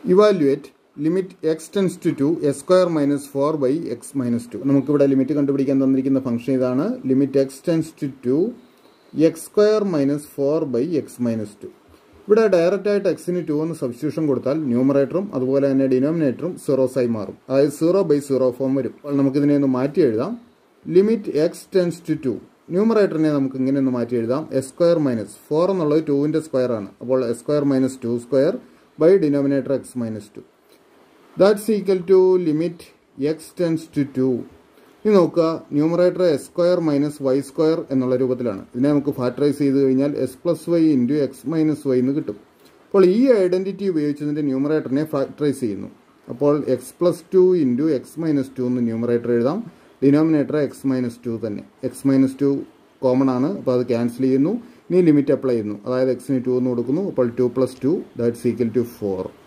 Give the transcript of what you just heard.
evaluate limit X tends to two X square minus four by X minus two നമുക്കിവിടെ limit കണ്ടുപിടിക്കാൻ തന്നിരിക്കുന്ന function ഇതാണ് limit X tends to two X square minus four by X minus two ഇവിടെ direct ആയിട്ട് എക്സിന് to എന്ന് substitution കൊടുത്താൽ ന്യൂമറേറ്ററും അതുപോലെ തന്നെ ഡിനോമിനേറ്ററും സീറോസായി മാറും അതായത് സീറോ ബൈ സീറോ ഫോം വരും അപ്പോൾ നമുക്കിതിനെ ഒന്ന് മാറ്റി എഴുതാം limit X tends to two ന്യൂമറേറ്ററിനെ നമുക്ക് ഇങ്ങനെ ഒന്ന് മാറ്റി എഴുതാം എസ് സ്ക്വയർ മൈനസ് ഫോർ എന്നുള്ളത് ടുവിൻ്റെ സ്ക്വയർ ആണ് അപ്പോൾ X square minus two square by denominator X minus two that's equal to limit X tends to two ഇനി നോക്കുക numerator X square minus Y square എന്നുള്ള രൂപത്തിലാണ് ഇതിനെ നമുക്ക് ഫാക്ടറൈസ് ചെയ്ത് കഴിഞ്ഞാൽ X plus Y into X minus Y എന്ന് കിട്ടും അപ്പോൾ ഈ ഐഡന്റിറ്റി ഉപയോഗിച്ചതിൻ്റെ ന്യൂമറേറ്ററിനെ ഫാക്ടറൈസ് ചെയ്യുന്നു അപ്പോൾ X plus two into X minus two എന്ന് ന്യൂമറേറ്റർ എഴുതാം ഡിനോമിനേറ്റർ എക്സ് മൈനസ് ടു തന്നെ എക്സ് മൈനസ് ടു കോമൺ ആണ് അപ്പോൾ അത് ക്യാൻസൽ ചെയ്യുന്നു ഇനി ലിമിറ്റ് അപ്ലൈ ചെയ്യുന്നു അതായത് എക്സിന് ടു എന്ന് കൊടുക്കുന്നു അപ്പോൾ two plus two that's equal to four